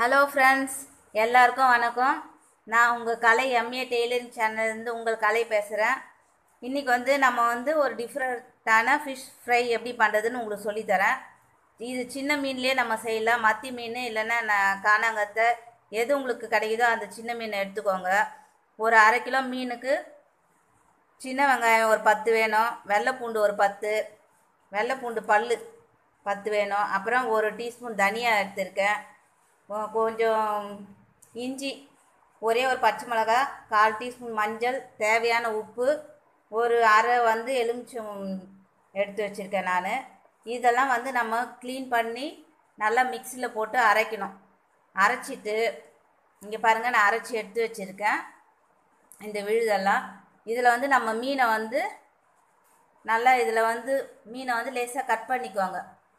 hello friends எல்லாருக்கும் வணக்கம் நான் உங்கள் கலை எம்ஏ டெய்லரிங் சேனல்லேருந்து உங்கள் கலை பேசுகிறேன் இன்றைக்கி வந்து நம்ம வந்து ஒரு டிஃப்ரெண்ட்டான ஃபிஷ் ஃப்ரை எப்படி பண்ணுறதுன்னு உங்களுக்கு சொல்லித்தரேன் இது சின்ன மீன்லேயே நம்ம செய்யலாம் மத்தி மீன் இல்லைன்னா நான் காணாங்கத்தை எது உங்களுக்கு கிடைக்குதோ அந்த சின்ன மீனை எடுத்துக்கோங்க ஒரு அரை கிலோ மீனுக்கு சின்ன வெங்காயம் ஒரு பத்து வேணும் வெள்ளைப்பூண்டு ஒரு பத்து வெள்ளைப்பூண்டு பல் பத்து வேணும் அப்புறம் ஒரு டீஸ்பூன் தனியா எடுத்திருக்கேன் கொ- கொஞ்சம் இஞ்சி ஒரே ஒரு பச்சை மிளகா கால் டீஸ்பூன் மஞ்சள் தேவையான உப்பு ஒரு அரை வந்து எலுமிச்சம் எடுத்து வச்சுருக்கேன் நான் இதெல்லாம் வந்து நம்ம க்ளீன் பண்ணி நல்லா மிக்சியில் போட்டு அரைக்கணும் அரைச்சிட்டு இங்கே பாருங்கள் நான் அரைச்சி எடுத்து வச்சுருக்கேன் இந்த விழுதெல்லாம் இதில் வந்து நம்ம மீனை வந்து நல்லா இதில் வந்து மீனை வந்து லேசாக கட் பண்ணிக்கோங்க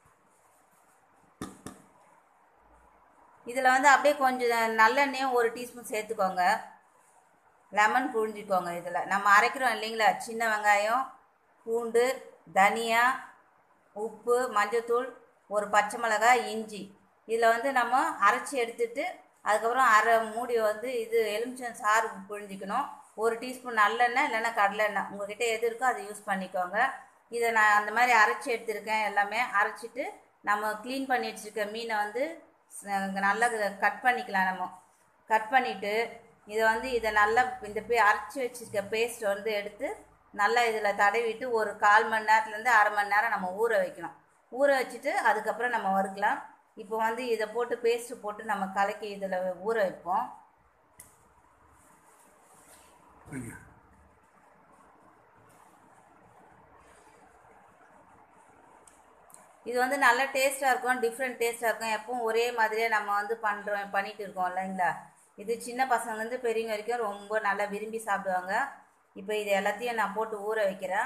இதில் வந்து அப்படியே கொஞ்சம் நல்லெண்ணெயும் ஒரு டீஸ்பூன் சேர்த்துக்கோங்க லெமன் புழிஞ்சிக்கோங்க இதில் நம்ம அரைக்கிறோம் இல்லைங்களா சின்ன வெங்காயம் பூண்டு தனியா உப்பு மஞ்சத்தூள் ஒரு பச்சை மிளகாய் இஞ்சி இதில் வந்து நம்ம அரைச்சி எடுத்துட்டு அதுக்கப்புறம் அரை மூடி வந்து இது எலுமிச்சம் சாறு புழிஞ்சிக்கணும் ஒரு டீஸ்பூன் நல்லெண்ணெய் இல்லைன்னா கடலெண்ணெய் உங்ககிட்ட எது இருக்கோ அதை யூஸ் பண்ணிக்கோங்க இதை நான் அந்த மாதிரி அரைச்சி எடுத்திருக்கேன் எல்லாமே அரைச்சிட்டு நம்ம க்ளீன் பண்ணி வச்சுருக்க மீனை வந்து ச- நல்லா கட் பண்ணிக்கலாம் நம்ம கட் பண்ணிவிட்டு இதை வந்து இதை நல்லா இந்த பே அரைச்சி வச்சிருக்க பேஸ்ட் வந்து எடுத்து நல்லா இதில் தடவிட்டு ஒரு கால் மணி நேரத்துலேருந்து அரை மணி நேரம் நம்ம ஊற வைக்கணும் ஊற வச்சுட்டு அதுக்கப்புறம் நம்ம வறுக்கலாம் இப்போ வந்து இதை போட்டு பேஸ்ட்டு போட்டு நம்ம கலக்கி இதில் ஊற வைப்போம் இது வந்து நல்ல டேஸ்ட்டாக இருக்கும் டிஃப்ரெண்ட் டேஸ்ட்டாக இருக்கும் எப்பவும் ஒரே மாதிரியே நம்ம வந்து பண்ணுறோம் பண்ணிட்டு இருக்கோம் இல்லைங்களா இது சின்ன பசங்கலேருந்து பெரியவங்க வரைக்கும் ரொம்ப நல்லா விரும்பி சாப்பிடுவாங்க இப்போ இது எல்லாத்தையும் நான் போட்டு ஊற வைக்கிறேன்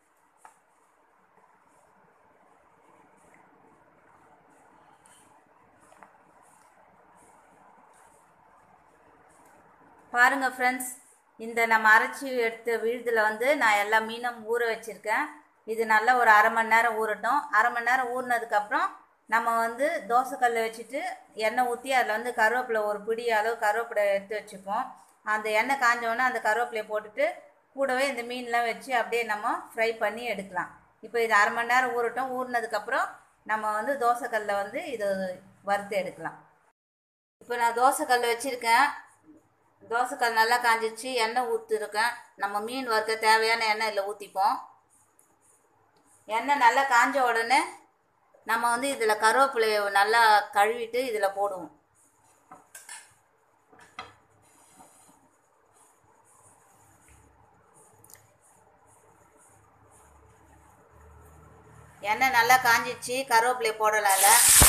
பாருங்க ஃப்ரெண்ட்ஸ் இந்த நம்ம அரைச்சி எடுத்த விழுதில் வந்து நான் எல்லா மீனும் ஊற வச்சுருக்கேன் இது நல்லா ஒரு அரை மணி நேரம் ஊறட்டும் அரை மணி நேரம் ஊறினதுக்கப்புறம் நம்ம வந்து தோசைக்கல்ல வச்சுட்டு எண்ணெய் ஊற்றி அதில் வந்து கருவேப்பிலை ஒரு பிடி அளவு கருவேப்பிலை எடுத்து வச்சுப்போம் அந்த எண்ணெய் காஞ்ச உடனே அந்த கருவேப்பிலையை போட்டுட்டு கூடவே இந்த மீன்லாம் வச்சு அப்படியே நம்ம ஃப்ரை பண்ணி எடுக்கலாம் இப்போ இது அரை மணி நேரம் ஊறட்டும் ஊறினதுக்கப்புறம் நம்ம வந்து தோசைக்கல்ல வந்து இது வறுத்து எடுக்கலாம் இப்போ நான் தோசைக்கல் வச்சுருக்கேன் தோசைக்கல் நல்லா காஞ்சிச்சு எண்ணெய் ஊற்றிருக்கேன் நம்ம மீன் வறுக்க தேவையான எண்ணெய் இதில் ஊற்றிப்போம் எண்ணெய் நல்லா காஞ்ச உடனே நம்ம வந்து இதில் கருவேப்பிலையை நல்லா கழுவிட்டு இதில் போடுவோம் எண்ணெய் நல்லா காஞ்சிச்சு கருவேப்பிலையை போடலாம்ல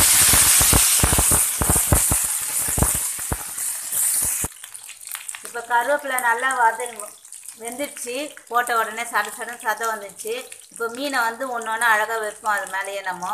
இப்போ கருவேப்பிலை நல்லா வத வெந்துடுச்சு போட்ட உடனே சட சடன் சதம் வந்துடுச்சு இப்போ மீனை வந்து ஒன்று ஒன்று அழகாக வைப்போம் அது மேலேயே நம்ம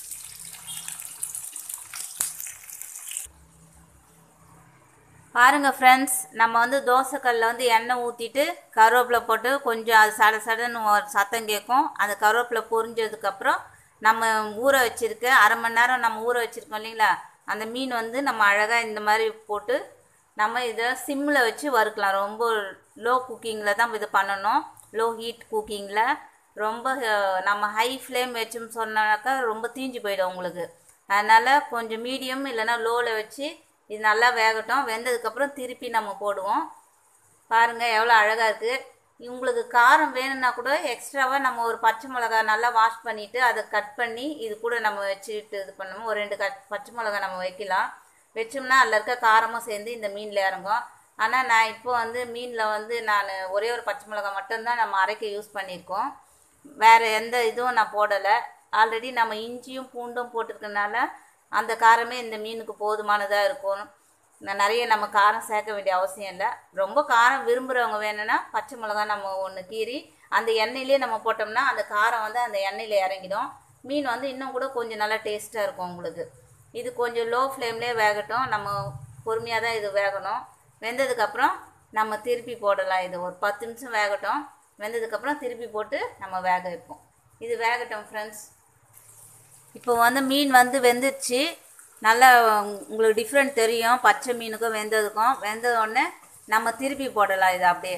பாருங்க ஃப்ரெண்ட்ஸ் நம்ம வந்து தோசைக்கல்ல வந்து எண்ணெய் ஊற்றிட்டு கருவேப்பிலை போட்டு கொஞ்சம் அது சட சடன்னு ஒரு சத்தம் கேட்கும் அந்த கருவேப்பிலை பொரிஞ்சதுக்கப்புறம் நம்ம ஊற வச்சிருக்க அரை மணி நேரம் நம்ம ஊற வச்சுருக்கோம் இல்லைங்களா அந்த மீன் வந்து நம்ம அழகாக இந்த மாதிரி போட்டு நம்ம இதை சிம்மில் வச்சு வறுக்கலாம் ரொம்ப லோ குக்கிங்கில் தான் இது பண்ணணும் லோ ஹீட் குக்கிங்கில் ரொம்ப அஹ், நம்ம ஹை ஃப்ளேம் வச்சோம்னு சொன்னாக்கா ரொம்ப தீஞ்சு போயிடும் உங்களுக்கு அதனால் கொஞ்சம் மீடியம் இல்லைன்னா லோவில் வச்சு இது நல்லா வேகட்டும் வெந்ததுக்கப்புறம் திருப்பி நம்ம போடுவோம் பாருங்கள் எவ்வளோ அழகாக இருக்குது உங்களுக்கு காரம் வேணும்னா கூட எக்ஸ்ட்ராவாக நம்ம ஒரு பச்சை மிளகா நல்லா வாஷ் பண்ணிவிட்டு அதை கட் பண்ணி இது கூட நம்ம வச்சுட்டு இது பண்ணணும் ஒரு ரெண்டு கட் பச்சை மிளகா நம்ம வைக்கலாம் வச்சோம்னா அதில் இருக்க காரமும் சேர்ந்து இந்த மீனில் இறங்கும் ஆனால் நான் இப்போ வந்து மீனில் வந்து நான் ஒரே ஒரு பச்சை மிளகா மட்டும்தான் நம்ம அரைக்க யூஸ் பண்ணியிருக்கோம் வேறு எந்த இதுவும் நான் போடலை ஆல்ரெடி நம்ம இஞ்சியும் பூண்டும் போட்டிருக்கனால அந்த காரமே இந்த மீனுக்கு போதுமானதாக இருக்கும் ந- நிறைய நம்ம காரம் சேர்க்க வேண்டிய அவசியம் இல்லை ரொம்ப காரம் விரும்புகிறவங்க வேணும்னா பச்சை மிளகா நம்ம ஒன்று கீறி அந்த எண்ணெயிலே நம்ம போட்டோம்னா அந்த காரம் வந்து அந்த எண்ணெயில் இறங்கிடும் மீன் வந்து இன்னும் கூட கொஞ்சம் நல்லா டேஸ்ட்டாக இருக்கும் உங்களுக்கு இது கொஞ்சம் லோ ஃப்ளேம்லேயே வேகட்டும் நம்ம பொறுமையாக தான் இது வேகணும் வெந்ததுக்கப்புறம் நம்ம திருப்பி போடலாம் இது ஒரு பத்து நிமிஷம் வேகட்டும் வெந்ததுக்கப்புறம் திருப்பி போட்டு நம்ம வேக வைப்போம் இது வேகட்டும் ஃப்ரெண்ட்ஸ் இப்போ வந்து மீன் வந்து வெந்துருச்சு நல்லா உங்களுக்கு டிஃப்ரெண்ட் தெரியும் பச்சை மீனுக்கும் வெந்ததுக்கும் வெந்தத உடனே நம்ம திருப்பி போடலாம் இது அப்படியே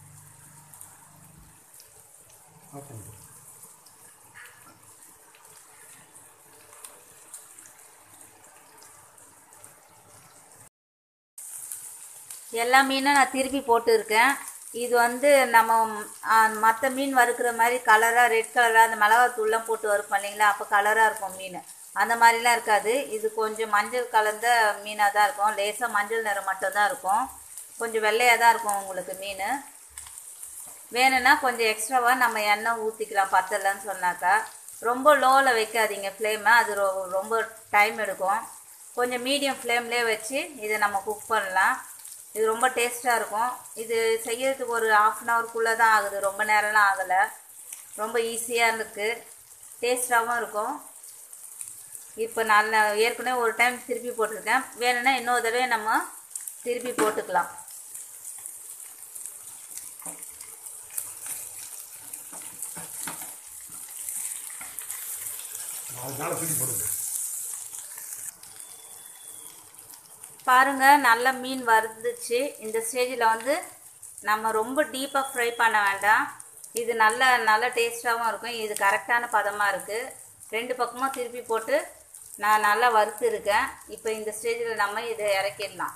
ஆஃப் பண்ணிடு எல்லா மீனும் நான் திருப்பி போட்டு இருக்கேன் இது வந்து நம்ம மற்ற மீன் வறுக்கிற மாதிரி கலராக ரெட் கலராக அந்த மிளகாத்தூள்லாம் போட்டு வறுப்போம் இல்லைங்களா அப்போ கலராக இருக்கும் மீன் அந்த மாதிரிலாம் இருக்காது இது கொஞ்சம் மஞ்சள் கலந்த மீனாக தான் இருக்கும் லேசாக மஞ்சள் நிறம் மட்டும் தான் இருக்கும் கொஞ்சம் வெள்ளையாக தான் இருக்கும் உங்களுக்கு மீன் வேணும்னா கொஞ்சம் எக்ஸ்ட்ராவாக நம்ம எண்ணெய் ஊற்றிக்கலாம் பத்தலைன்னு சொன்னாக்கா ரொம்ப லோவில் வைக்காதீங்க ஃப்ளேமை அது ரொ ரொம்ப டைம் எடுக்கும் கொஞ்சம் மீடியம் ஃப்ளேம்லேயே வச்சு இதை நம்ம குக் பண்ணலாம் இது ரொம்ப டேஸ்ட்டாக இருக்கும் இது செய்யறதுக்கு ஒரு ஆஃப் அன் ஹவர்க்குள்ளே தான் ஆகுது ரொம்ப நேரம்லாம் ஆகலை ரொம்ப ஈஸியாக இருக்குது டேஸ்ட்டாகவும் இருக்கும் இப்போ நான் ஏற்கனவே ஒரு டைம் திருப்பி போட்டிருக்கேன் வேணும்னா இன்னொரு தடவை நம்ம திருப்பி போட்டுக்கலாம் அதனால தூக்கி போடுங்க பாருங்க நல்ல மீன் வறுந்துச்சு இந்த ஸ்டேஜில் வந்து நம்ம ரொம்ப டீப்பாக ஃப்ரை பண்ண வேண்டாம் இது நல்ல நல்ல டேஸ்ட்டாகவும் இருக்கும் இது கரெக்டான பதமாக இருக்குது ரெண்டு பக்கமும் திருப்பி போட்டு நான் நல்லா வறுத்து இருக்கேன் இப்போ இந்த ஸ்டேஜில் நம்ம இதை இறக்கிடலாம்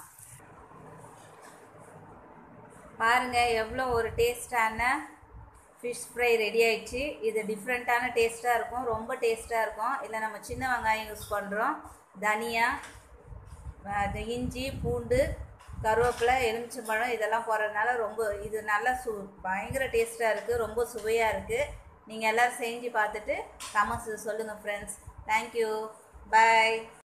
பாருங்க எவ்வளோ ஒரு டேஸ்டான ஃபிஷ் ஃப்ரை ரெடி ஆயிடுச்சு இது டிஃப்ரெண்ட்டான டேஸ்ட்டாக இருக்கும் ரொம்ப டேஸ்ட்டாக இருக்கும் இதில் நம்ம சின்ன வெங்காயம் யூஸ் பண்ணுறோம் தனியா அது இஞ்சி பூண்டு கருவேப்பிலை எலுமிச்சம்பழம் இதெல்லாம் போடுறதுனால ரொம்ப இது நல்லா சு பயங்கர டேஸ்ட்டாக இருக்குது ரொம்ப சுவையாக இருக்குது நீங்கள் எல்லோரும் செஞ்சு பார்த்துட்டு கமெண்ட்ஸ் சொல்லுங்கள் ஃப்ரெண்ட்ஸ் தேங்க்யூ பை